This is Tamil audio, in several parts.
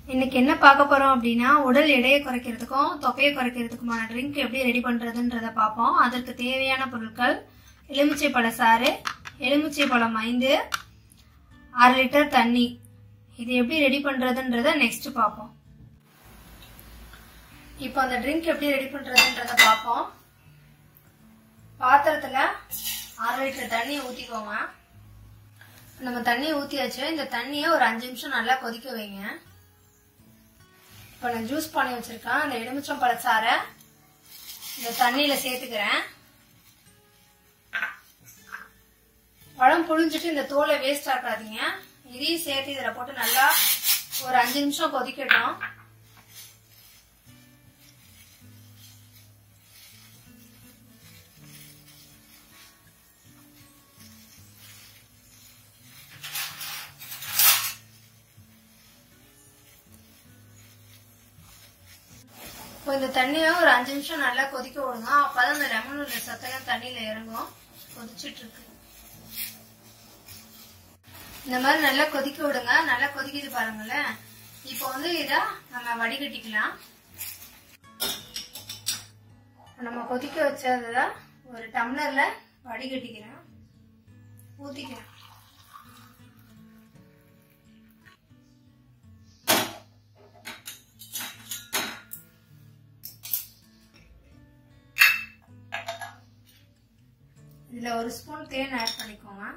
இன்னைக்கு என்ன பார்க்க போறோம் அப்படின்னா உடல் எடையை குறைக்கிறதுக்கும் தொப்பையை குறைக்கிறதுக்குமான ட்ரிங்க் எப்படி ரெடி பண்றதுன்றத பார்ப்போம் அதற்கு தேவையான பொருட்கள் எலுமிச்சை பழ சாறு எலுமிச்சை பழம் ஐந்து அரை லிட்டர் தண்ணி இது எப்படி ரெடி பண்றதுன்றத நெக்ஸ்ட் பார்ப்போம் இப்போ அந்த ட்ரிங்க் எப்படி ரெடி பண்றதுன்றத பார்ப்போம் பாத்திரத்துல அரை லிட்டர் தண்ணி ஊத்திக்கோங்க நம்ம தண்ணியை ஊத்தியாச்சு இந்த தண்ணியை ஒரு அஞ்சு நிமிஷம் நல்லா கொதிக்க வைங்க இப்போ நான் ஜூஸ் பண்ணி வச்சிருக்கேன் அந்த எலுமிச்சம் பழச்சாரை இந்த தண்ணியில சேர்த்துக்கிறேன் பழம் புழிஞ்சிட்டு இந்த தோலை வேஸ்ட் ஆக்காதீங்க இதையும் சேர்த்து இதில் போட்டு நல்லா ஒரு அஞ்சு நிமிஷம் கொதிக்கட்டும் இப்போ இந்த தண்ணியை ஒரு அஞ்சு நிமிஷம் நல்லா கொதிக்க விடுங்க அப்பதான் இந்த லெமன் உள்ள சத்தெல்லாம் தண்ணியில இறங்கும் கொதிச்சிட்டு இருக்கு இந்த மாதிரி நல்லா கொதிக்க விடுங்க நல்லா கொதிக்குது பாருங்களேன் இப்போ வந்து இத நம்ம வடிகட்டிக்கலாம் நம்ம கொதிக்க வச்சதுல ஒரு டம்ளர்ல வடிகட்டிக்கிறேன் ஊத்திக்கிறேன் இதுல ஒரு ஸ்பூன் தேன் ஆட் பண்ணிக்கோங்க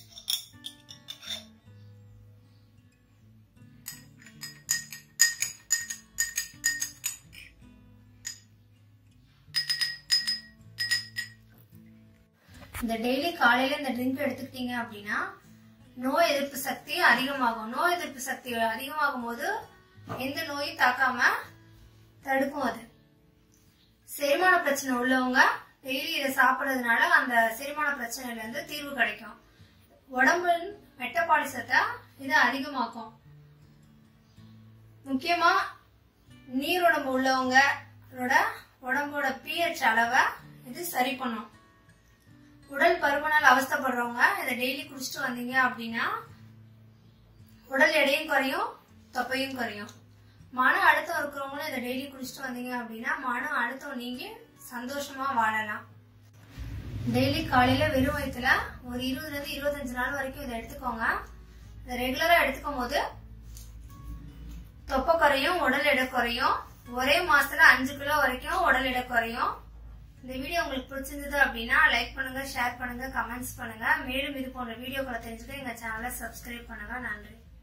இந்த டெய்லி காலையில இந்த ட்ரிங்க் எடுத்துக்கிட்டீங்க அப்படின்னா நோய் எதிர்ப்பு சக்தி அதிகமாகும் நோய் எதிர்ப்பு சக்தி அதிகமாகும் போது எந்த நோயும் தாக்காம தடுக்கும் அது செரிமான பிரச்சனை உள்ளவங்க டெய்லி இதை சாப்பிட்றதுனால அந்த செரிமான பிரச்சனையில இருந்து தீர்வு கிடைக்கும் உடம்பின் மெட்டபாலிசத்தை இது அதிகமாக்கும் முக்கியமா நீர் உடம்பு உள்ளவங்களோட உடம்போட பிஹெச் அளவை இது சரி பண்ணும் உடல் பருமனால் அவஸ்தப்படுறவங்க இதை டெய்லி குடிச்சிட்டு வந்தீங்க அப்படின்னா உடல் எடையும் குறையும் தொப்பையும் குறையும் மன அழுத்தம் இருக்கிறவங்களும் இதை டெய்லி குடிச்சிட்டு வந்தீங்க அப்படின்னா மன அழுத்தம் நீங்கி சந்தோஷமா வாழலாம் டெய்லி காலையில வெறும் வயிற்றுல ஒரு இருபதுல இருந்து இருபத்தஞ்சு நாள் வரைக்கும் இதை எடுத்துக்கோங்க இதை ரெகுலரா எடுத்துக்கும் போது தொப்பை குறையும் உடல் எடை குறையும் ஒரே மாசத்துல அஞ்சு கிலோ வரைக்கும் உடல் எடை குறையும் இந்த வீடியோ உங்களுக்கு பிடிச்சிருந்தது அப்படின்னா லைக் பண்ணுங்க ஷேர் பண்ணுங்க கமெண்ட்ஸ் பண்ணுங்க மேலும் இது போன்ற வீடியோக்களை தெரிஞ்சுக்க எங்க சேனலை சப்ஸ்கிரைப் பண்ணுங்க நன்றி